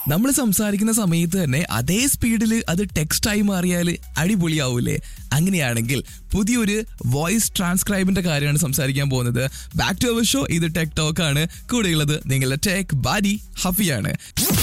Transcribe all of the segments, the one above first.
നമ്മൾ സംസാരിക്കുന്ന സമയത്ത് തന്നെ അതേ സ്പീഡിൽ അത് ടെക്സ്റ്റായി മാറിയാൽ അടിപൊളിയാവൂലേ അങ്ങനെയാണെങ്കിൽ പുതിയൊരു വോയിസ് ട്രാൻസ്ക്രൈബിന്റെ കാര്യമാണ് സംസാരിക്കാൻ പോകുന്നത് ബാക്ക് ടു അവർ ഷോ ഇത് ടെക് ടോക്ക് ആണ് കൂടെയുള്ളത് നിങ്ങളുടെ ടെക് ബാഡി ഹഫിയാണ്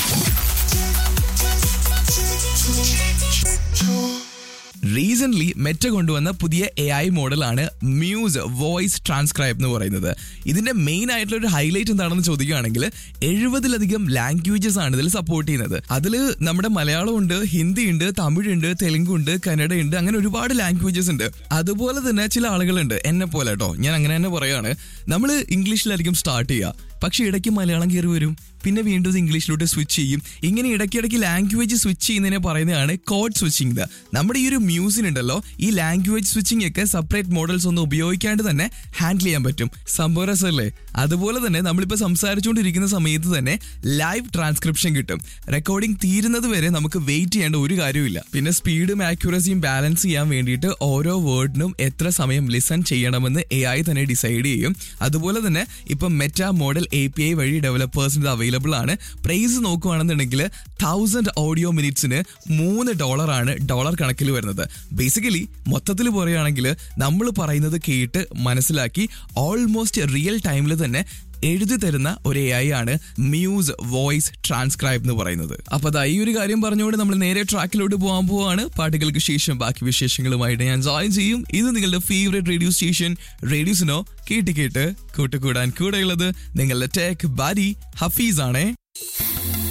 റീസെന്റ് മെറ്റ കൊണ്ടുവന്ന പുതിയ എ ഐ മോഡലാണ് മ്യൂസ് വോയിസ് ട്രാൻസ്ക്രൈബ് എന്ന് പറയുന്നത് ഇതിന്റെ മെയിൻ ആയിട്ടുള്ള ഒരു ഹൈലൈറ്റ് എന്താണെന്ന് ചോദിക്കുകയാണെങ്കിൽ എഴുപതിലധികം ലാംഗ്വേജസ് ആണ് ഇതിൽ സപ്പോർട്ട് ചെയ്യുന്നത് അതിൽ നമ്മുടെ മലയാളം ഉണ്ട് ഹിന്ദി ഉണ്ട് തമിഴ് ഉണ്ട് തെലുങ്ക് ഉണ്ട് കന്നഡ ഉണ്ട് അങ്ങനെ ഒരുപാട് ലാംഗ്വേജസ് ഉണ്ട് അതുപോലെ തന്നെ ചില ആളുകളുണ്ട് എന്നെ പോലെ കേട്ടോ ഞാൻ അങ്ങനെ തന്നെ പറയാണ് നമ്മൾ ഇംഗ്ലീഷിലായിരിക്കും സ്റ്റാർട്ട് ചെയ്യുക പക്ഷെ ഇടയ്ക്ക് മലയാളം കയറി വരും പിന്നെ വീണ്ടും ഇത് ഇംഗ്ലീഷിലോട്ട് സ്വിച്ച് ചെയ്യും ഇങ്ങനെ ഇടയ്ക്കിടയ്ക്ക് ലാംഗ്വേജ് സ്വിച്ച് ചെയ്യുന്നതിനെ പറയുന്നതാണ് കോഡ് സ്വിച്ചിങ് നമ്മുടെ ഈ ഒരു മ്യൂസിനുണ്ടല്ലോ ഈ ലാംഗ്വേജ് സ്വിച്ചിങ് ഒക്കെ സെപ്പറേറ്റ് മോഡൽസ് ഒന്നും ഉപയോഗിക്കാണ്ട് തന്നെ ഹാൻഡിൽ ചെയ്യാൻ പറ്റും സംഭവം രസമല്ലേ അതുപോലെ തന്നെ നമ്മളിപ്പോൾ സംസാരിച്ചുകൊണ്ടിരിക്കുന്ന സമയത്ത് തന്നെ ലൈവ് ട്രാൻസ്ക്രിപ്ഷൻ കിട്ടും റെക്കോർഡിംഗ് തീരുന്നത് വരെ നമുക്ക് വെയിറ്റ് ചെയ്യേണ്ട ഒരു കാര്യമില്ല പിന്നെ സ്പീഡും ആക്യുറസിയും ബാലൻസ് ചെയ്യാൻ വേണ്ടിയിട്ട് ഓരോ വേർഡിനും എത്ര സമയം ലിസൺ ചെയ്യണമെന്ന് എ ഐ തന്നെ ഡിസൈഡ് ചെയ്യും അതുപോലെ തന്നെ ഇപ്പം Meta model A P I വഴി ഡെവലപ്പേഴ്സിന് ഇത് അവൈലബിൾ ആണ് പ്രൈസ് നോക്കുകയാണെന്നുണ്ടെങ്കിൽ തൗസൻഡ് ഓഡിയോ മിനിറ്റ്സിന് മൂന്ന് ഡോളർ ആണ് ഡോളർ കണക്കിൽ വരുന്നത് ബേസിക്കലി മൊത്തത്തിൽ പറയുകയാണെങ്കിൽ നമ്മൾ പറയുന്നത് കേട്ട് മനസ്സിലാക്കി ഓൾമോസ്റ്റ് റിയൽ ടൈമിൽ തന്നെ എഴുതി തരുന്ന ഒരു എ ഐ ആണ് മ്യൂസ് വോയിസ് ട്രാൻസ്ക്രൈബ് എന്ന് പറയുന്നത് അപ്പൊ അതാ ഈ ഒരു കാര്യം പറഞ്ഞുകൊണ്ട് നമ്മൾ നേരെ ട്രാക്കിലോട്ട് പോകാൻ പോവാണ് പാട്ടുകൾക്ക് ശേഷം ബാക്കി വിശേഷങ്ങളുമായിട്ട് ഞാൻ ജോയിൻ ചെയ്യും ഇത് നിങ്ങളുടെ ഫേവറേറ്റ് റേഡിയോ സ്റ്റേഷൻ റേഡിയോസിനോ കേട്ട് കേട്ട് കൂട്ടുകൂടാൻ കൂടെയുള്ളത് നിങ്ങളുടെ ടെക് ബാരി ഹഫീസ് ആണേ